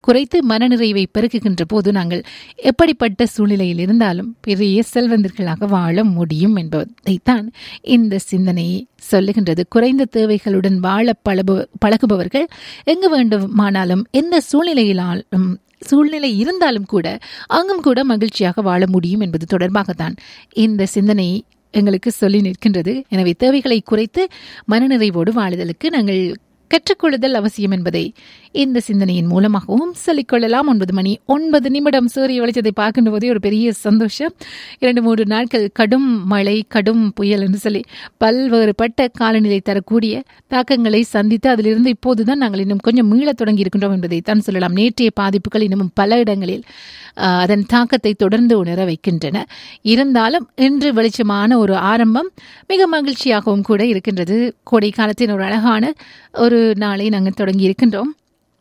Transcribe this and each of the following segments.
குறைத்து மனநிறைவை பெருக்குகின்ற போது நாங்கள் எப்படிப்பட்ட சூழ்நிலையில் இருந்தாலும் பெரிய செல்வந்தர்களாக வாழ முடியும் என்பதைத்தான் இந்த சிந்தனையை சொல்லுகின்றது குறைந்த தேவைகளுடன் வாழ பழபு பழகுபவர்கள் எங்கு வேண்டுமானாலும் எந்த சூழ்நிலையிலாலும் சூழ்நிலை இருந்தாலும் கூட அங்கும் கூட மகிழ்ச்சியாக வாழ முடியும் என்பது தொடர்பாகத்தான் இந்த சிந்தனை எங்களுக்கு சொல்லி நிற்கின்றது எனவே தேவைகளை குறைத்து மனநிறைவோடு வாழுதலுக்கு நாங்கள் கற்றுக்கொள்ளுதல் அவசியம் என்பதை இந்த சிந்தனையின் மூலமாகவும் சொல்லிக்கொள்ளலாம் ஒன்பது மணி ஒன்பது நிமிடம் சூரிய வெளிச்சத்தை பார்க்கின்ற போதே ஒரு பெரிய சந்தோஷம் இரண்டு மூன்று நாட்கள் கடும் மழை கடும் புயல் என்று சொல்லி பல்வேறுபட்ட காலநிலை தரக்கூடிய தாக்கங்களை சந்தித்து அதிலிருந்து இப்போதுதான் நாங்கள் இன்னும் கொஞ்சம் மீளத் தொடங்கி இருக்கின்றோம் என்பதை தான் சொல்லலாம் நேற்றைய பாதிப்புகள் இன்னமும் பல இடங்களில் ஆஹ், அதன் தாக்கத்தை தொடர்ந்து உணர வைக்கின்றன இருந்தாலும் இன்று வெளிச்சமான ஒரு ஆரம்பம் மிக மகிழ்ச்சியாகவும் கூட இருக்கின்றது கோடை காலத்தின் ஒரு அழகான ஒரு நாளை நாங்கள் தொடங்கி இருக்கின்றோம்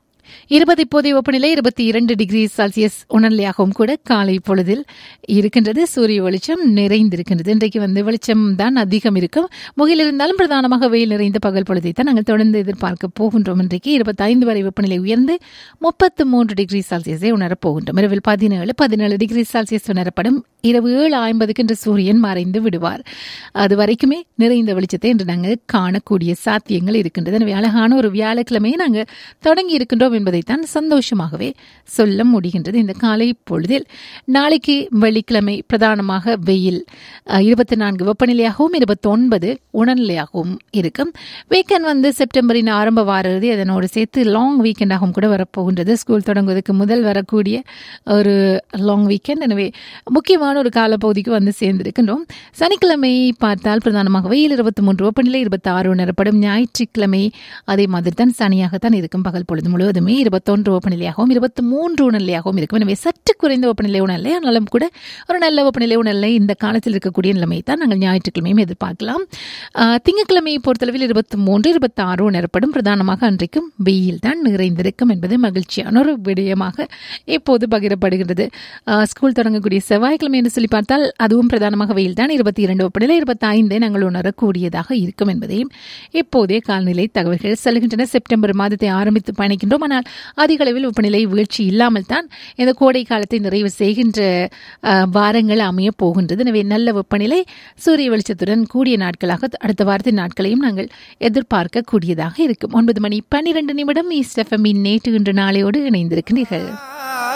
இருபது இப்போதைய வெப்பநிலை இருபத்தி இரண்டு டிகிரி செல்சியஸ் உணர்நிலையாகவும் கூட காலை பொழுதில் இருக்கின்றது சூரிய வெளிச்சம் நிறைந்திருக்கின்றது இன்றைக்கு வந்து வெளிச்சம் தான் அதிகம் இருக்கும் முகில் இருந்தாலும் பிரதானமாக வெயில் நிறைந்த பகல் பொழுதை தான் நாங்கள் தொடர்ந்து எதிர்பார்க்க போகின்றோம் இன்றைக்கு இருபத்தைந்து வரை வெப்பநிலை உயர்ந்து முப்பத்து மூன்று டிகிரி செல்சியஸை உணரப் போகின்றோம் இரவில் பதினேழு பதினேழு டிகிரி செல்சியஸ் உணரப்படும் இரவு ஏழு ஐம்பதுக்கு இன்று சூரியன் மறைந்து விடுவார் அது வரைக்குமே நிறைந்த வெளிச்சத்தை இன்று நாங்கள் காணக்கூடிய சாத்தியங்கள் இருக்கின்றது எனவே அழகான ஒரு வியாழக்கிழமையை நாங்கள் தொடங்கி இருக்கின்றோம் என்பதைத்தான் சந்தோஷமாகவே சொல்ல முடிகின்றது இந்த காலை பொழுதில் நாளைக்கு வெள்ளிக்கிழமை பிரதானமாக வெயில் இருபத்தி நான்கு வெப்பநிலையாகவும் இருபத்தொன்பது உணர்நிலையாகவும் இருக்கும் வீக்கெண்ட் வந்து செப்டம்பரின் ஆரம்ப வார இறுதி அதனோடு சேர்த்து லாங் வீக்கெண்டாகவும் கூட வரப்போகின்றது ஸ்கூல் தொடங்குவதற்கு முதல் வரக்கூடிய ஒரு லாங் வீக்கெண்ட் எனவே முக்கியமான ஒரு காலப்பகுதிக்கு வந்து சேர்ந்திருக்கின்றோம் சனிக்கிழமை பார்த்தால் பிரதானமாக வெயில் இருபத்தி மூன்று வெப்பநிலை இருபத்தி ஆறு உணரப்படும் ஞாயிற்றுக்கிழமை அதே மாதிரி தான் சனியாகத்தான் இருக்கும் பகல் பொழுது முழுவதுமே இருபத்தொன்று வெப்பநிலையாகவும் இருபத்தி மூன்று உணர்நிலையாகவும் இருக்கும் எனவே சற்று குறைந்த வெப்பநிலை உணர்நிலை ஆனாலும் கூட ஒரு நல்ல வெப்பநிலை உணர்நிலை இந்த காலத்தில் இருக்கக்கூடிய நிலைமை தான் நாங்கள் ஞாயிற்றுக்கிழமையும் எதிர்பார்க்கலாம் ஆஹ், திங்கட்கிழமையை பொறுத்தளவில் இருபத்தி மூன்று இருபத்தி ஆறு உணரப்படும் பிரதானமாக அன்றைக்கும் வெயில் தான் நிறைந்திருக்கும் என்பது மகிழ்ச்சியான ஒரு விடயமாக இப்போது பகிரப்படுகிறது ஆஹ், ஸ்கூல் தொடங்கக்கூடிய செவ்வாய்க்கிழமை என்று சொல்லி பார்த்தால் அதுவும் பிரதானமாக வெயில் தான் இருபத்தி இரண்டு வெப்பநிலை இருபத்தி ஐந்தை நாங்கள் உணரக்கூடியதாக இருக்கும் என்பதையும் இப்போதே காலநிலை தகவல்கள் செல்கின்றன செப்டம்பர் மாதத்தை ஆரம்பித்து பயணிக்கின்றோம் ஆனால் அதிக அளவில் வெப்பநிலை வீழ்ச்சி இல்லாமல் தான் இந்த கோடை காலத்தை நிறைவு செய்கின்ற ஆஹ், வாரங்கள் அமைய போகின்றது எனவே நல்ல வெப்பநிலை சூரிய வெளிச்சத்துடன் கூடிய நாட்களாக அடுத்த வாரத்தின் நாட்களையும் நாங்கள் எதிர்பார்க்கக்கூடியதாக இருக்கும் ஒன்பது மணி பன்னிரண்டு நிமிடம் ஈஸ்ட் எஃப்எம்மின் நேற்று இன்று நாளையோடு இணைந்திருக்கிறீர்கள்